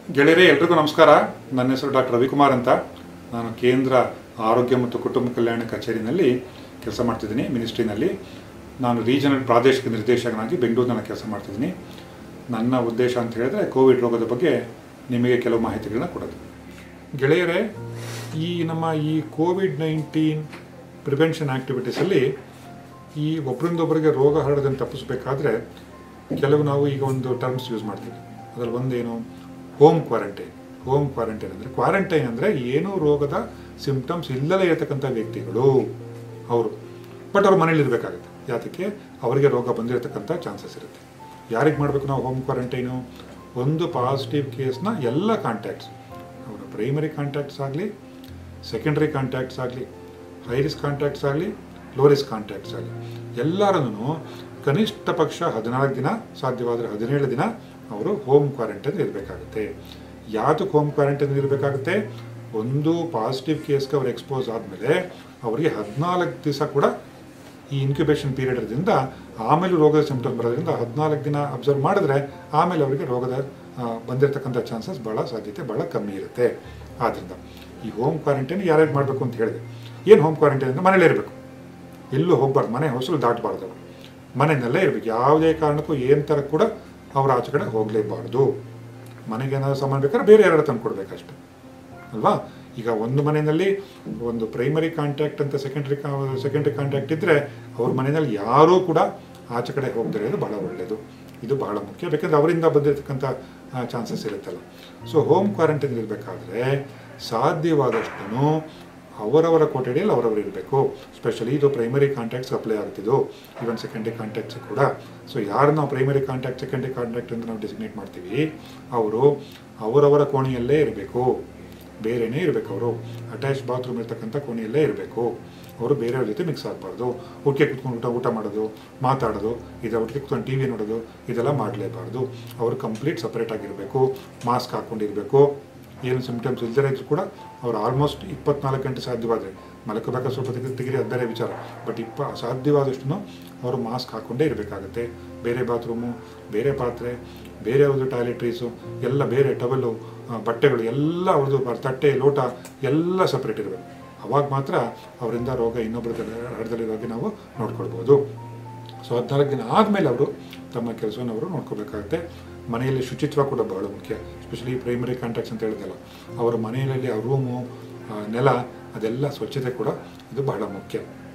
ಗೆಳೆಯರೇ ಎಲ್ರಿಗೂ ನಮಸ್ಕಾರ ನನ್ನ ಹೆಸರು ಡಾಕ್ಟರ್ ರವಿಕುಮಾರ್ ಅಂತ ನಾನು ಕೇಂದ್ರ ಆರೋಗ್ಯ ಮತ್ತು ಕುಟುಂಬ ಕಲ್ಯಾಣ ಕಚೇರಿನಲ್ಲಿ ಕೆಲಸ ಮಾಡ್ತಿದ್ದೀನಿ ಮಿನಿಸ್ಟ್ರಿನಲ್ಲಿ ನಾನು ರೀಜನಲ್ ಪ್ರಾದೇಶಿಕ ನಿರ್ದೇಶಕನಾಗಿ ಬೆಂಗಳೂರಿನಲ್ಲಿ ಕೆಲಸ ಮಾಡ್ತಿದ್ದೀನಿ ನನ್ನ ಉದ್ದೇಶ ಅಂತ ಹೇಳಿದ್ರೆ ಕೋವಿಡ್ ರೋಗದ ಬಗ್ಗೆ ನಿಮಗೆ ಕೆಲವು ಮಾಹಿತಿಗಳನ್ನ ಕೊಡೋದು ಗೆಳೆಯರೇ ಈ ನಮ್ಮ ಈ ಕೋವಿಡ್ ನೈನ್ಟೀನ್ ಪ್ರಿವೆನ್ಷನ್ ಆ್ಯಕ್ಟಿವಿಟೀಸಲ್ಲಿ ಈ ಒಬ್ಬರಿಂದೊಬ್ಬರಿಗೆ ರೋಗ ಹರಡದಂತೆ ತಪ್ಪಿಸಬೇಕಾದ್ರೆ ಕೆಲವು ನಾವು ಈಗ ಒಂದು ಟರ್ಮ್ಸ್ ಯೂಸ್ ಮಾಡ್ತೀವಿ ಅದರಲ್ಲಿ ಒಂದೇನು ಹೋಮ್ ಕ್ವಾರಂಟೈನ್ ಹೋಮ್ ಕ್ವಾರಂಟೈನ್ ಅಂದರೆ ಕ್ವಾರಂಟೈನ್ ಅಂದರೆ ಏನೂ ರೋಗದ ಸಿಂಪ್ಟಮ್ಸ್ ಇಲ್ಲದೇ ಇರತಕ್ಕಂಥ ವ್ಯಕ್ತಿಗಳು ಅವರು ಬಟ್ ಅವ್ರು ಮನೇಲಿ ಇರಬೇಕಾಗುತ್ತೆ ಯಾತಕ್ಕೆ ಅವರಿಗೆ ರೋಗ ಬಂದಿರತಕ್ಕಂಥ ಚಾನ್ಸಸ್ ಇರುತ್ತೆ ಯಾರಿಗೆ ಮಾಡಬೇಕು ನಾವು ಹೋಮ್ ಕ್ವಾರಂಟೈನು ಒಂದು ಪಾಸಿಟಿವ್ ಕೇಸ್ನ ಎಲ್ಲ ಕಾಂಟ್ಯಾಕ್ಟ್ಸ್ ಅವರ ಪ್ರೈಮರಿ ಕಾಂಟ್ಯಾಕ್ಟ್ಸ್ ಆಗಲಿ ಸೆಕೆಂಡರಿ ಕಾಂಟ್ಯಾಕ್ಟ್ಸ್ ಆಗಲಿ ಹೈ ರಿಸ್ಕ್ ಕಾಂಟ್ಯಾಕ್ಟ್ಸ್ ಆಗಲಿ ಲೋ ರಿಸ್ಕ್ ಕಾಂಟ್ಯಾಕ್ಟ್ಸ್ ಆಗಲಿ ಎಲ್ಲರನ್ನು ಕನಿಷ್ಠ ಪಕ್ಷ ಹದಿನಾಲ್ಕು ದಿನ ಸಾಧ್ಯವಾದರೆ ಹದಿನೇಳು ದಿನ ಅವರು ಹೋಮ್ ಕ್ವಾರಂಟೈನ್ ಇರಬೇಕಾಗುತ್ತೆ ಯಾತಕ್ಕೆ ಹೋಮ್ ಕ್ವಾರಂಟೈನ್ ಇರಬೇಕಾಗುತ್ತೆ ಒಂದು ಪಾಸಿಟಿವ್ ಕೇಸ್ಗೆ ಅವ್ರು ಎಕ್ಸ್ಪೋಸ್ ಆದಮೇಲೆ ಅವರಿಗೆ ಹದಿನಾಲ್ಕು ದಿವಸ ಕೂಡ ಈ ಇನ್ಕ್ಯುಬೇಷನ್ ಪೀರಿಯಡ್ ಇರೋದ್ರಿಂದ ಆಮೇಲೆ ರೋಗದ ಸಿಂಪ್ಟಮ್ ಬರೋದ್ರಿಂದ ಹದಿನಾಲ್ಕು ದಿನ ಅಬ್ಸರ್ವ್ ಮಾಡಿದ್ರೆ ಆಮೇಲೆ ಅವರಿಗೆ ರೋಗದ ಆ, ಬಂದಿರತಕ್ಕಂಥ ಚಾನ್ಸಸ್ ಭಾಳ ಸಾಧ್ಯತೆ ಭಾಳ ಕಮ್ಮಿ ಇರುತ್ತೆ ಆದ್ದರಿಂದ ಈ ಹೋಮ್ ಕ್ವಾರಂಟೈನ್ ಯಾರ್ಯಾರು ಮಾಡಬೇಕು ಅಂತ ಹೇಳಿದೆ ಏನು ಹೋಮ್ ಕ್ವಾರಂಟೈನ್ ಅಂದರೆ ಮನೇಲೇ ಇರಬೇಕು ಎಲ್ಲೂ ಹೋಗ್ಬಾರ್ದು ಮನೆ ಹೊಸಲು ದಾಟಬಾರ್ದು ಅವರು ಮನೆಯಲ್ಲೇ ಇರಬೇಕು ಯಾವುದೇ ಕಾರಣಕ್ಕೂ ಏನು ಥರ ಕೂಡ ಅವ್ರ ಆಚೆ ಕಡೆ ಹೋಗಲೇಬಾರ್ದು ಮನೆಗೆ ಏನಾದ್ರು ಸಾಮಾನು ಬೇಕಾದ್ರೆ ಬೇರೆ ಯಾರು ತಂದು ಕೊಡಬೇಕಷ್ಟೆ ಅಲ್ವಾ ಈಗ ಒಂದು ಮನೆಯಲ್ಲಿ ಒಂದು ಪ್ರೈಮರಿ ಕಾಂಟ್ಯಾಕ್ಟ್ ಅಂತ ಸೆಕೆಂಡ್ರಿ ಸೆಕೆಂಡ್ರಿ ಕಾಂಟ್ಯಾಕ್ಟ್ ಇದ್ದರೆ ಅವ್ರ ಮನೆಯಲ್ಲಿ ಯಾರೂ ಕೂಡ ಆಚೆ ಕಡೆ ಹೋಗದೇ ಇರೋದು ಬಹಳ ಒಳ್ಳೆಯದು ಇದು ಬಹಳ ಮುಖ್ಯ ಬೇಕಂದ್ರೆ ಅವರಿಂದ ಬಂದಿರತಕ್ಕಂಥ ಚಾನ್ಸಸ್ ಇರುತ್ತಲ್ಲ ಸೊ ಹೋಮ್ ಕ್ವಾರಂಟೈನ್ ಇರಬೇಕಾದ್ರೆ ಸಾಧ್ಯವಾದಷ್ಟು ಅವರವರ ಕೊಠಡಿಯಲ್ಲಿ ಅವರವರು ಇರಬೇಕು ಸ್ಪೆಷಲಿ ಇದು ಪ್ರೈಮರಿ ಕಾಂಟ್ಯಾಕ್ಟ್ಸ್ ಅಪ್ಲೈ ಆಗ್ತಿದ್ದು ಈವನ್ ಸೆಕೆಂಡ್ರಿ ಕಾಂಟ್ಯಾಕ್ಟ್ಸ್ ಕೂಡ ಸೊ ಯಾರು ನಾವು ಪ್ರೈಮರಿ ಕಾಂಟ್ಯಾಕ್ಟ್ ಸೆಕೆಂಡ್ರಿ ಕಾಂಟ್ಯಾಕ್ಟ್ ಅಂತ ನಾವು ಡೆಸಿಗ್ನೇಟ್ ಮಾಡ್ತೀವಿ ಅವರು ಅವರವರ ಕೋಣೆಯಲ್ಲೇ ಇರಬೇಕು ಬೇರೆನೇ ಇರಬೇಕು ಅವರು ಅಟ್ಯಾಚ್ ಬಾತ್ರೂಮ್ ಇರ್ತಕ್ಕಂಥ ಕೋಣೆಯಲ್ಲೇ ಇರಬೇಕು ಅವರು ಬೇರೆಯವ್ರ ಜೊತೆ ಮಿಕ್ಸ್ ಆಗಬಾರ್ದು ಒಟ್ಟಿಗೆ ಕುತ್ಕೊಂಡು ಊಟ ಊಟ ಮಾಡೋದು ಮಾತಾಡೋದು ಇದರ ಒಟ್ಟಿಗೆ ಕುತ್ಕೊಂಡು ಟಿ ವಿ ನೋಡೋದು ಇದೆಲ್ಲ ಮಾಡಲೇಬಾರ್ದು ಅವರು ಕಂಪ್ಲೀಟ್ ಸಪ್ರೇಟ್ ಆಗಿರಬೇಕು ಮಾಸ್ಕ್ ಹಾಕ್ಕೊಂಡಿರಬೇಕು ಏನು ಸಿಂಪ್ಟಮ್ಸ್ ಇಲ್ದೇ ಇದ್ರು ಕೂಡ ಅವ್ರು ಆಲ್ಮೋಸ್ಟ್ ಇಪ್ಪತ್ನಾಲ್ಕು ಗಂಟೆ ಸಾಧ್ಯವಾದರೆ ಮಲಕಬೇಕಾದ್ರೆ ಸ್ವಲ್ಪ ತೆಗೆದು ತೆಗಿರಿ ಅದು ಬೇರೆ ವಿಚಾರ ಬಟ್ ಇಪ್ಪ ಸಾಧ್ಯವಾದಷ್ಟು ಅವರು ಮಾಸ್ಕ್ ಹಾಕ್ಕೊಂಡೇ ಇರಬೇಕಾಗುತ್ತೆ ಬೇರೆ ಬಾತ್ರೂಮು ಬೇರೆ ಪಾತ್ರೆ ಬೇರೆ ಅವ್ರದ್ದು ಟಾಯ್ಲೆಟ್ರೀಸು ಎಲ್ಲ ಬೇರೆ ಟವಲ್ಲು ಆ, ಬಟ್ಟೆಗಳು ಎಲ್ಲ ಅವ್ರದ್ದು ಬ- ತಟ್ಟೆ ಲೋಟ ಎಲ್ಲ ಸಪ್ರೇಟ್ ಇರಬೇಕು ಅವಾಗ ಮಾತ್ರ ಅವರಿಂದ ರೋಗ ಇನ್ನೊಬ್ಬರ ಹರಡದಲ್ಲಿರೋ ಹಾಗೆ ನಾವು ನೋಡ್ಕೊಳ್ಬೋದು ಸೊ ಹದಿನಾಲ್ಕು ದಿನ ಆದಮೇಲೆ ಅವರು ತಮ್ಮ ಕೆಲಸವನ್ನು ಅವರು ನೋಡ್ಕೋಬೇಕಾಗುತ್ತೆ ಮನೆಯಲ್ಲಿ ಶುಚಿತ್ವ ಕೂಡ ಬಹಳ ಮುಖ್ಯ ಸ್ಪೆಷಲಿ ಪ್ರೈಮರಿ ಕಾಂಟ್ಯಾಕ್ಟ್ಸ್ ಅಂತ ಹೇಳಿದಲ್ಲ ಅವರ ಮನೆಯಲ್ಲಿ ಆ ರೂಮು ಆ ನೆಲ ಅದೆಲ್ಲ ಸ್ವಚ್ಛತೆ ಕೂಡ ಇದು ಬಹಳ ಮುಖ್ಯ